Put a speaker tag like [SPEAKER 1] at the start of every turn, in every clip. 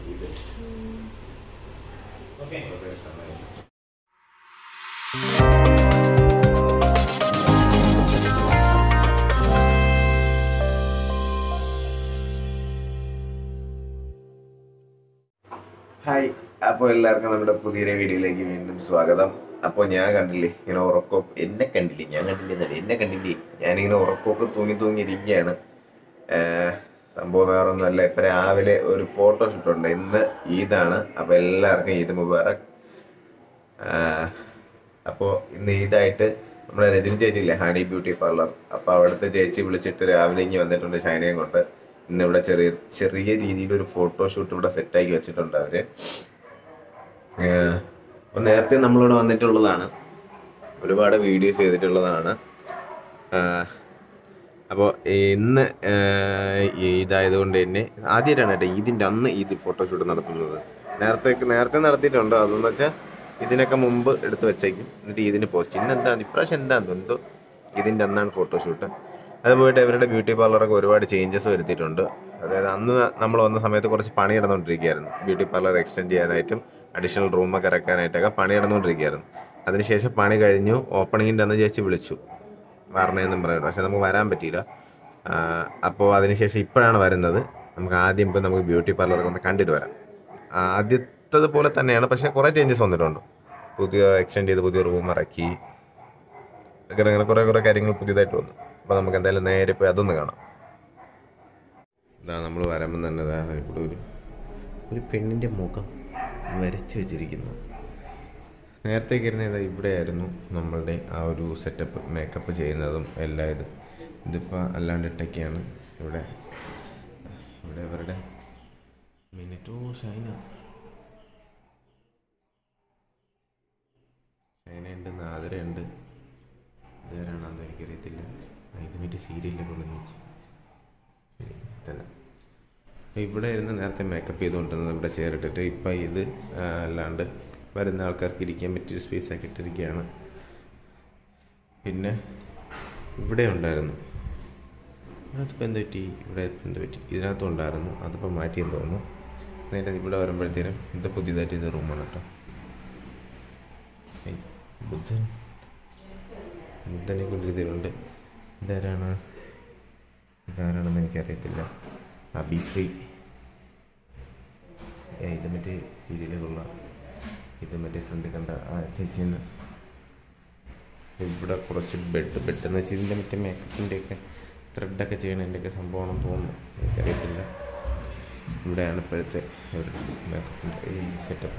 [SPEAKER 1] ഇത് ഓക്കെ സമയം ഹായ് അപ്പോൾ എല്ലാവർക്കും നമ്മുടെ പുതിയൊരു വീഡിയോയിലേക്ക് വീണ്ടും സ്വാഗതം അപ്പോൾ ഞാൻ കണ്ടില്ലേ ഇങ്ങനെ ഉറക്കോ എന്നെ കണ്ടില്ലേ ഞാൻ കണ്ടില്ലേ എന്നല്ല എന്നെ കണ്ടില്ലേ ഞാനിങ്ങനെ ഉറക്കമൊക്കെ തൂങ്ങി തൂങ്ങി ഇരിക്കുകയാണ് ഏർ സംഭവം വേറെ ഒന്നുമല്ല ഇപ്പം രാവിലെ ഒരു ഫോട്ടോ ഷൂട്ട് ഉണ്ട് ഇന്ന് ഈദാണ് അപ്പോൾ എല്ലാവർക്കും ഈദ് മുബാറക് അപ്പോൾ ഇന്ന് ഈദായിട്ട് നമ്മുടെ രജനി ചേച്ചി ഇല്ലേ ഹണി ബ്യൂട്ടി പാർലർ അപ്പോൾ അവിടുത്തെ ചേച്ചി വിളിച്ചിട്ട് രാവിലെ ഇങ്ങനെ വന്നിട്ടുണ്ട് ഷൈനയും കൊണ്ട് ഇന്ന് ഇവിടെ ചെറിയ ചെറിയ രീതിയിൽ ഒരു ഫോട്ടോ ഷൂട്ട് ഇവിടെ സെറ്റാക്കി വെച്ചിട്ടുണ്ട് അവര് ഏഹ് അപ്പോൾ നേരത്തെ നമ്മളിവിടെ വന്നിട്ടുള്ളതാണ് ഒരുപാട് വീഡിയോസ് ചെയ്തിട്ടുള്ളതാണ് അപ്പോൾ ഇന്ന് ഏഹ് ഇതായതുകൊണ്ട് തന്നെ ആദ്യമായിട്ടാണ് കേട്ടോ ഈദിൻ്റെ അന്ന് ഈദ് ഫോട്ടോഷൂട്ട് നടത്തുന്നത് നേരത്തെ നേരത്തെ നടത്തിയിട്ടുണ്ട് അതെന്ന് വെച്ചാൽ ഇതിനൊക്കെ മുമ്പ് എടുത്ത് വെച്ചേക്കും എന്നിട്ട് ഇതിന് പോസ്റ്റ് ഇന്ന് എന്താണ് ഇപ്രാവശ്യം എന്താണ് എന്തോ ഇതിൻ്റെ അന്നാണ് ഫോട്ടോഷൂട്ട് അത് പോയിട്ട് ഇവരുടെ ബ്യൂട്ടി പാർലറൊക്കെ ഒരുപാട് ചേഞ്ചസ് വരുത്തിയിട്ടുണ്ട് അതായത് അന്ന് നമ്മൾ വന്ന സമയത്ത് കുറച്ച് പണി നടന്നുകൊണ്ടിരിക്കുകയായിരുന്നു ബ്യൂട്ടി പാർലർ എക്സ്റ്റെൻഡ് ചെയ്യാനായിട്ടും അഡീഷണൽ റൂമൊക്കെ ഇറക്കാനായിട്ടൊക്കെ പണി നടന്നുകൊണ്ടിരിക്കുകയായിരുന്നു അതിനുശേഷം പണി കഴിഞ്ഞു ഓപ്പണിങ്ങിൻ്റെ അന്ന് ചേച്ചി വിളിച്ചു വരണേന്നും പറയുന്നു പക്ഷെ നമുക്ക് വരാൻ പറ്റിയില്ല അപ്പോൾ അതിനുശേഷം ഇപ്പോഴാണ് വരുന്നത് നമുക്ക് ആദ്യം ഇപ്പോൾ നമുക്ക് ബ്യൂട്ടി പാർലറൊക്കെ ഒന്ന് കണ്ടിട്ട് വരാം ആദ്യത്തത് പോലെ തന്നെയാണ് പക്ഷേ കുറേ ചേഞ്ചസ് വന്നിട്ടുണ്ട് പുതിയ എക്സ്റ്റെൻഡ് ചെയ്ത് പുതിയ റൂം ഇറക്കി അങ്ങനെ അങ്ങനെ കുറേ കുറേ കാര്യങ്ങൾ പുതിയതായിട്ട് വന്നു അപ്പോൾ നമുക്ക് എന്തായാലും നേരെ പോയി അതൊന്ന് കാണാം ഇതാ നമ്മൾ വരുമ്പം തന്നെ ഇതാ ഇവിടെ ഒരു ഒരു പെണ്ണിൻ്റെ മുഖം വരച്ചു വെച്ചിരിക്കുന്നു നേരത്തേക്ക് ഇരുന്ന ഇതാ ഇവിടെയായിരുന്നു നമ്മളുടെ ആ ഒരു സെറ്റപ്പ് മേക്കപ്പ് ചെയ്യുന്നതും എല്ലാം ഇത് ഇതിപ്പോൾ അല്ലാണ്ട് ഇട്ടൊക്കെയാണ് ഇവിടെ ഇവിടെ ഇവരുടെ മിനിറ്റോ ഷൈന ഷൈനയുണ്ട് നാദരയുണ്ട് ഇതാരാണെന്ന് എനിക്കറിയത്തില്ല ആ, ഇത് മറ്റേ സീരിയലിലെ കൊണ്ട് ചേച്ചി തന്നെ അപ്പോൾ ഇവിടെ ഇരുന്ന് നേരത്തെ മേക്കപ്പ് ചെയ്തുകൊണ്ടിരുന്നത് ഇവിടെ ചെയർ ഇട്ടിട്ട് ഇപ്പം ഇത് ആ, അല്ലാണ്ട് വരുന്ന ആൾക്കാർക്ക് ഇരിക്കാൻ പറ്റിയ സ്പേസ് ആക്കി ഇട്ടിരിക്കുകയാണ് പിന്നെ ഇവിടെ ഉണ്ടായിരുന്നു അതിപ്പോൾ എന്ത് പറ്റി ഇവിടെ ഇപ്പം എന്ത് പറ്റി ഇതിനകത്തും ഉണ്ടായിരുന്നു അതിപ്പോൾ മാറ്റിയെന്ന് തോന്നുന്നു നേരെ ഇവിടെ വരുമ്പോഴത്തേനും ഇത് പുതിയതായിട്ട് ഇത് റൂമാണ് കേട്ടോ ഏയ്, ബുദ്ധൻ ബുദ്ധനെ കൊണ്ടിരുത്തിയിട്ടുണ്ട് ഇതാരാണ് ഇതാരാണെന്ന് എനിക്കറിയത്തില്ല അബിഫ്രീ ഏ ഇത് മറ്റേ സീരിയലുകളുള്ള ഇത് മറ്റേ ഫ്രണ്ട് കണ്ട ആ ചേച്ചിന്ന് ഇവിടെ കുറച്ച് ബെഡ് ബെഡ് എന്ന് വെച്ചാൽ ഇതിൻ്റെ മറ്റേ മേക്കപ്പിൻ്റെയൊക്കെ ത്രെഡൊക്കെ ചെയ്യണതിൻ്റെയൊക്കെ സംഭവമാണെന്ന് തോന്നുന്നു എനിക്കറിയത്തില്ല ഇവിടെയാണ് ഇപ്പോഴത്തെ ഒരു മേക്കപ്പിൻ്റെ ഈ സെറ്റപ്പ്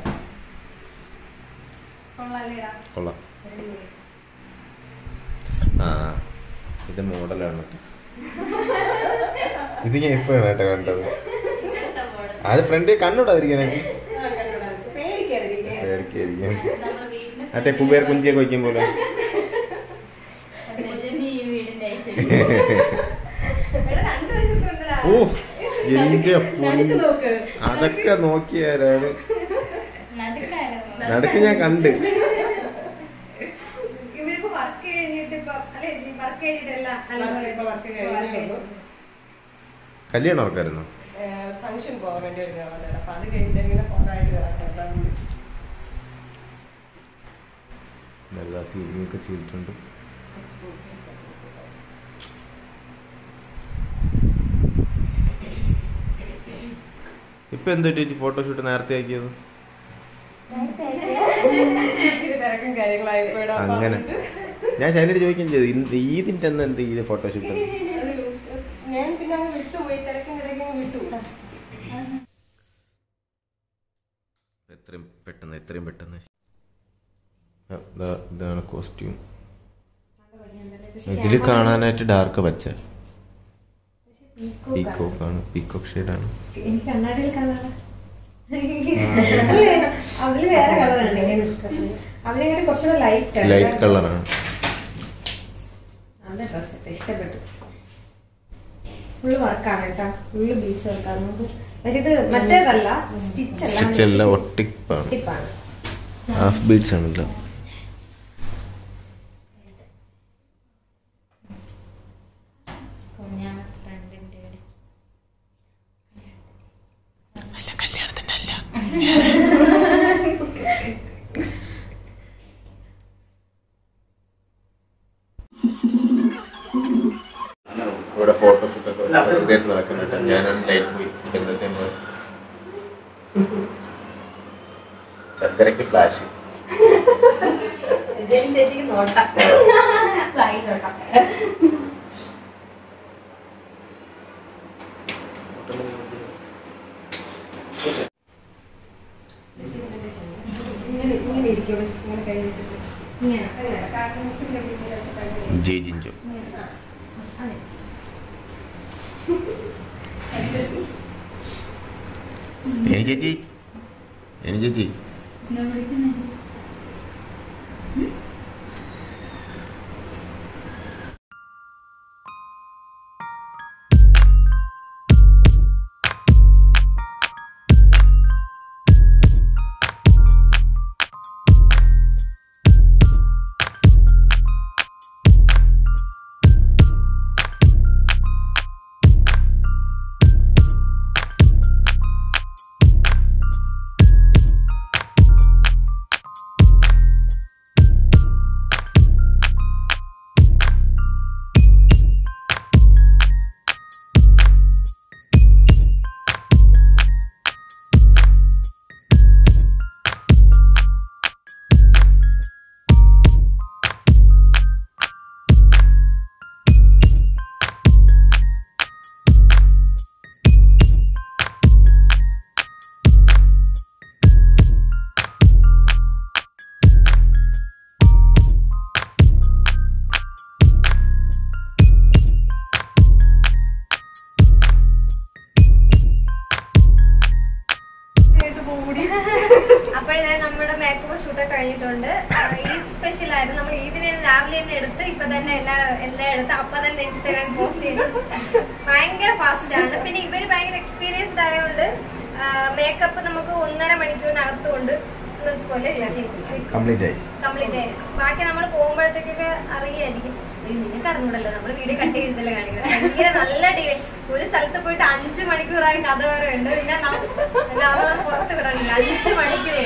[SPEAKER 1] കൊള്ളാം ആ ഇത് മോഡലാണ് കേട്ടോ ഇത് ഞാൻ ഇപ്പോഴാണ് കേട്ടോ കണ്ടത് അത് ഫ്രണ്ട് കണ്ണുടാതിരിക്കാനാക്കി പേടിക്കായിരിക്കും മറ്റേ കുബേർ കുഞ്ചിയൊക്കെ വയ്ക്കും പോലെ ഓ എന്റെ പൊന്ന്. അതൊക്കെ നോക്കിയാരാണ് നടുക്ക് ഞാൻ കണ്ട്
[SPEAKER 2] ഇവരിപ്പോ വർക്ക് കഴിഞ്ഞിട്ട് ഇപ്പൊ അല്ലെ വർക്ക് കഴിഞ്ഞിട്ടല്ല
[SPEAKER 3] Work കഴിഞ്ഞേ ഉള്ളൂ.
[SPEAKER 2] കല്യാണം ഉറക്കായിരുന്നു
[SPEAKER 3] ഫംഗ്ഷൻ പോകാൻ വേണ്ടി വരുന്നതാണ് അപ്പൊ അത് കഴിഞ്ഞിട്ട് ഇങ്ങനെ പോകാനായിട്ട് വരാം
[SPEAKER 1] നല്ല സീലിംഗൊക്കെ ചെയ്തിട്ടുണ്ട് ഇപ്പൊ എന്താ ചേച്ചി ഫോട്ടോഷൂട്ട് നേരത്തെ ആക്കിയത്
[SPEAKER 3] ഇച്ചിരി തിരക്കും കാര്യങ്ങളായപ്പോ ഇവിടെ അപ്പൊ
[SPEAKER 1] അങ്ങനെ
[SPEAKER 3] അതുകൊണ്ട്
[SPEAKER 1] ഞാൻ ശൈലജ ചോദിക്കുകയും ചെയ്തു ഇന്ന് ഈദിന്റെ അന്ന് എന്ത് ഈ ഫോട്ടോഷൂട്ട്
[SPEAKER 3] ഞാൻ പിന്നെ അങ്ങ് വിട്ടുപോയി തിരക്കും കിടക്കും വിട്ടു
[SPEAKER 1] എത്രയും പെട്ടെന്ന് എത്രയും പെട്ടെന്ന് ആ, ദാ ഇതാണ് കോസ്റ്റ്യൂം ഇതിൽ കാണാനായിട്ട് ഡാർക്ക് പച്ച പീക്കോക്ക് ആണ് പീക്കോക്ക് ഷെയ്ഡാണ്
[SPEAKER 2] എനിക്ക് കണ്ണാടിയിൽ കളറാ അല്ലേ അതില് വേറെ കളറാണ് അതിനെക്കാട്ടി കുറച്ചുകൂടെ ലൈറ്റ്
[SPEAKER 1] ലൈറ്റ് കളറാണ്
[SPEAKER 2] നല്ല ഡ്രസ് ഇഷ്ടപ്പെട്ടു ഫുള്ള് വർക്കാണ് കേട്ടോ ഫുള്ള് ബീച്ച് വർക്കാണ് നമുക്ക് പക്ഷെ ഇത് മറ്റേതല്ല സ്റ്റിച്ച് അല്ല
[SPEAKER 1] സ്റ്റിച്ച് എല്ലാം ഒട്ടിപ്പാണ്
[SPEAKER 2] ടിപ്പാണ്
[SPEAKER 1] ഹാഫ് ബീഡ്സ് ആണല്ലോ
[SPEAKER 2] കുഞ്ഞാ ഫ്രണ്ടിന്റെ
[SPEAKER 1] ഇവിടെ ഫോട്ടോഷൂട്ട് ഒക്കെ വെറുതെ നടക്കുന്നുണ്ട് ഞാനാണ് ലൈറ്റ് പോയി എന്നത്തെ ചക്കരക്ക് ഫ്ലാഷ്
[SPEAKER 2] ഇതേം ചേച്ചിക്ക് നോട്ടം വായി നോട്ടം
[SPEAKER 3] ഇങ്ങനെ ഇങ്ങനെ ഇരിക്കും പക്ഷെ ഇങ്ങനെ കൈ വെച്ചിട്ട്
[SPEAKER 2] ഇങ്ങനെ
[SPEAKER 3] അങ്ങനെ കാട്ടിന്റെ ഇങ്ങനെ വെച്ചിട്ട് അങ്ങനെ
[SPEAKER 1] ജയ് ജിഞ്ചു
[SPEAKER 2] അതെ
[SPEAKER 1] എനി ചേച്ചി എനി ചേച്ചി
[SPEAKER 2] അപ്പോഴേ നമ്മുടെ മേക്കപ്പ് ഷൂട്ടൊക്കെ കഴിഞ്ഞിട്ടുണ്ട് ഈദ് സ്പെഷ്യൽ ആയിരുന്നു നമ്മൾ ഈദിനെ രാവിലെ തന്നെ എടുത്ത് ഇപ്പൊ തന്നെ എല്ലാ എല്ലാം എടുത്ത് അപ്പൊ തന്നെ ഇൻസ്റ്റാഗ്രാം പോസ്റ്റ് ചെയ്തു ഭയങ്കര ഫാസ്റ്റ് ആണ് പിന്നെ ഇവര് ഭയങ്കര എക്സ്പീരിയൻസ്ഡ് ആയതുകൊണ്ട് മേക്കപ്പ് നമുക്ക് ഒന്നര മണിക്കൂറിനകത്ത് കൊണ്ട് നിൽക്കുമല്ലേ ചേച്ചി
[SPEAKER 1] കംപ്ലീറ്റ് ആയി
[SPEAKER 2] കംപ്ലീറ്റ് ആയി ബാക്കി നമ്മൾ പോകുമ്പോഴത്തേക്കൊക്കെ അറിയായിരിക്കും അയ്യോ നിങ്ങൾക്ക് അറിഞ്ഞൂടല്ലോ നമ്മൾ വീഡിയോ കട്ട് ചെയ്തല്ലേ കാണിക്കുന്നത് ഭയങ്കര നല്ല ഡിലേ ഒരു സ്ഥലത്ത് പോയിട്ട് അഞ്ചു മണിക്കൂറായി കഥ വരെ ഉണ്ട് പിന്നെ നമ്മൾ പുറത്ത് വിടാനില്ല അഞ്ചു മണിക്കൂർ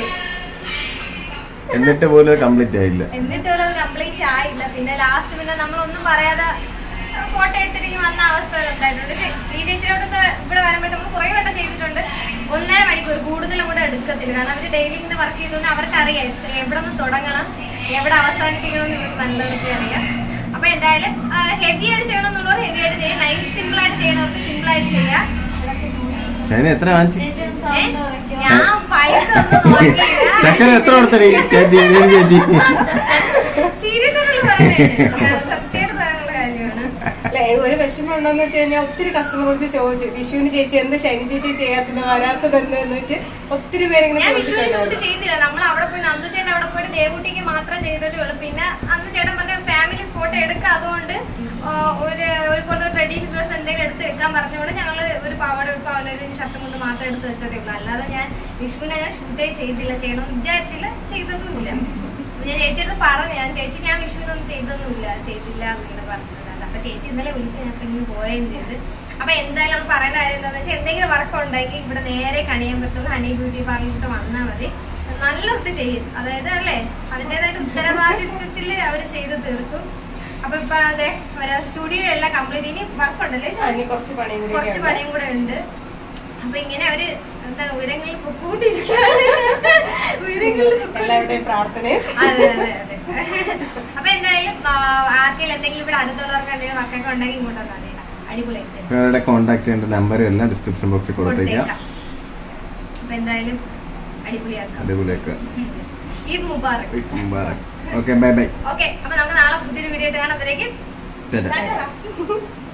[SPEAKER 1] എന്നിട്ട് പോലും കംപ്ലീറ്റ് ആയില്ല
[SPEAKER 2] എന്നിട്ട് പോലും അത് കംപ്ലീറ്റ് ആയില്ല പിന്നെ ലാസ്റ്റ് പിന്നെ നമ്മളൊന്നും പറയാതെ ഫോട്ടോ എടുത്തിട്ട് വന്ന അവസ്ഥ വരെ ഉണ്ടായിട്ടുണ്ട് പക്ഷെ ഈ ചേച്ചിയോടൊക്കെ ഇവിടെ വരുമ്പോൾ നമ്മൾ കുറെ വട്ടം ചെയ്തിട്ടുണ്ട് ഒന്നര മണിക്കൂർ കൂടുതലും കൂടെ എടുക്കത്തില്ല കാരണം അവർ ഡെയിലി ഇങ്ങനെ വർക്ക് ചെയ്തുകൊണ്ട് അവർക്ക് അറിയാം എത്ര എവിടെ നിന്ന് തുടങ്ങണം എവിടെ അവസാനിപ്പിക്കണം എന്ന് ഇവർക്ക് നല്ലവർക്ക് അറിയാം അപ്പൊ എന്തായാലും ഹെവി ആയിട്ട് ചെയ്യണമെന്നുള്ളവർ ഹെവി ആയിട്ട് ചെയ്യാം നൈസ് സിമ്പിൾ ആയിട്ട് ചെയ്യണവർക്ക് സിമ്പിൾ ആയിട്ട് ചെയ്യാം
[SPEAKER 1] ഞാൻ എത്ര വാങ്ങിച്ചു
[SPEAKER 2] ഏ? ഞാൻ പൈസ ഒന്നും നോക്കിയില്ല
[SPEAKER 1] ചക്കര എത്ര കൊടുത്തടി ചേച്ചി ഇവന് ചേച്ചി
[SPEAKER 2] സീരിയസ് ആയിട്ടുള്ള പറയുന്നത് സത്യമായിട്ട് പറയാനുള്ള കാര്യമാണ്
[SPEAKER 3] അല്ലെ ഒരു വിഷമം ഉണ്ടോന്ന് വെച്ച് കഴിഞ്ഞാൽ ഒത്തിരി കസ്റ്റമർ വിളിച്ച് ചോദിച്ചു വിഷുവിന് ചേച്ചി എന്ത് ശനി ചേച്ചി ചെയ്യാത്തത് വരാത്തതെന്ന് എന്നിട്ട് ഒത്തിരി പേരിങ്ങനെ
[SPEAKER 2] ഞാൻ വിഷുവിന് ഷൂട്ട്
[SPEAKER 3] ചോദിച്ചിട്ടുണ്ടായിരുന്നു
[SPEAKER 2] ചെയ്തില്ല നമ്മൾ അവിടെ പോയി നന്ദു ചേട്ടൻ അവിടെ പോയിട്ട് ദേവുട്ടിക്ക് മാത്രം ചെയ്തതേ ഉള്ളൂ പിന്നെ അന്ന് ചേട്ടൻ പറഞ്ഞ ഫാമിലി ഫോട്ടോ എടുക്കുക അതുകൊണ്ട് ആ, ഒരു ഒരുപോലത്തെ ട്രഡീഷണൽ ഡ്രസ്സ് എന്തെങ്കിലും എടുത്ത് വെക്കാൻ പറഞ്ഞുകൊണ്ട് ഞങ്ങൾ ഒരു പാവാട എടുക്കുക ഒരു ഷർട്ടും കൊണ്ട് മാത്രം എടുത്ത് വെച്ചതേ ഉള്ളൂ അല്ലാതെ ഞാൻ വിഷുവിനെ ഞാൻ ഷൂട്ടേ ചെയ്തില്ല ചെയ്യണമെന്ന് വിചാരിച്ചില്ല ചെയ്തതുമില്ല ഞാൻ ചേച്ചിയുടെ പറഞ്ഞു ഞാൻ ചേച്ചി ഞാൻ വിഷുവിനൊന്നും ചെയ്തൊന്നുമില്ല ചെയ്തില്ല എന്നിങ്ങനെ പറഞ്ഞത് അപ്പൊ ചേച്ചി ഇന്നലെ വിളിച്ച് ഞാൻ ഇപ്പൊ ഇങ്ങനെ പോവുകയും ചെയ്ത് അപ്പൊ എന്തായാലും നമ്മൾ പറയേണ്ട കാര്യം എന്താണെന്ന് വെച്ചാൽ എന്തെങ്കിലും വർക്ക് ഉണ്ടെങ്കിൽ ഇവിടെ നേരെ കണിയാൻ പറ്റുന്ന ഹണി ബ്യൂട്ടി പാർലറിലോട്ട് വന്നാൽ മതി നല്ല വൃത്തി ചെയ്യും അതായത് അല്ലേ അതിൻ്റെതായിട്ട് ഉത്തരവാദിത്വത്തിൽ അവർ ചെയ്ത് തീർക്കും അപ്പൊ ഇപ്പൊ അതെ സ്റ്റുഡിയോ എല്ലാം കംപ്ലീറ്റ് ഇനി വർക്ക് ഉണ്ടല്ലേ
[SPEAKER 3] ആ, ഇനി കുറച്ച് പണിയും കൂടി
[SPEAKER 2] കുറച്ച്
[SPEAKER 3] ഉണ്ട്.
[SPEAKER 2] പണിയും കൂടെ ഉണ്ട് അപ്പൊ ഇങ്ങനെ അവര് എന്താണ് ഉയരങ്ങളിൽ പൊക്കൂട്ടിരിക്കുകയാണ് ഉയരങ്ങളിൽ പൊക്കോണ്ടിരിക്കുകയാണ്.
[SPEAKER 3] എല്ലാവരുടെയും പ്രാർത്ഥനയും
[SPEAKER 2] അതെ അതെ അതെ അപ്പൊ എന്തായാലും ആ, ആർക്കെങ്കിലും എന്തെങ്കിലും ഇവിടെ അടുത്തുള്ളവർക്ക് എന്തെങ്കിലും വർക്കൊക്കെ ഉണ്ടെങ്കിൽ ഇങ്ങോട്ട് വന്നാൽ മതി അടിപൊളിയായിട്ട്
[SPEAKER 1] നിങ്ങളുടെ കോൺടാക്ട് ചെയ്യേണ്ട നമ്പറും എല്ലാം ഡിസ്ക്രിപ്ഷൻ ബോക്സിൽ കൊടുത്തേക്കാം
[SPEAKER 2] കൊടുത്തേക്കാം അപ്പൊ എന്തായാലും അടിപൊളിയാക്കാം
[SPEAKER 1] അടിപൊളിയൊക്കെ
[SPEAKER 2] Eid Mubarak
[SPEAKER 1] Mubarak okay bye bye
[SPEAKER 2] okay അപ്പൊ നമുക്ക് നാളെ പുതിയൊരു വീഡിയോ ആയിട്ട് കാണാം അതിലേക്ക്
[SPEAKER 1] ചേട്ടാ
[SPEAKER 2] ടാറ്റാ.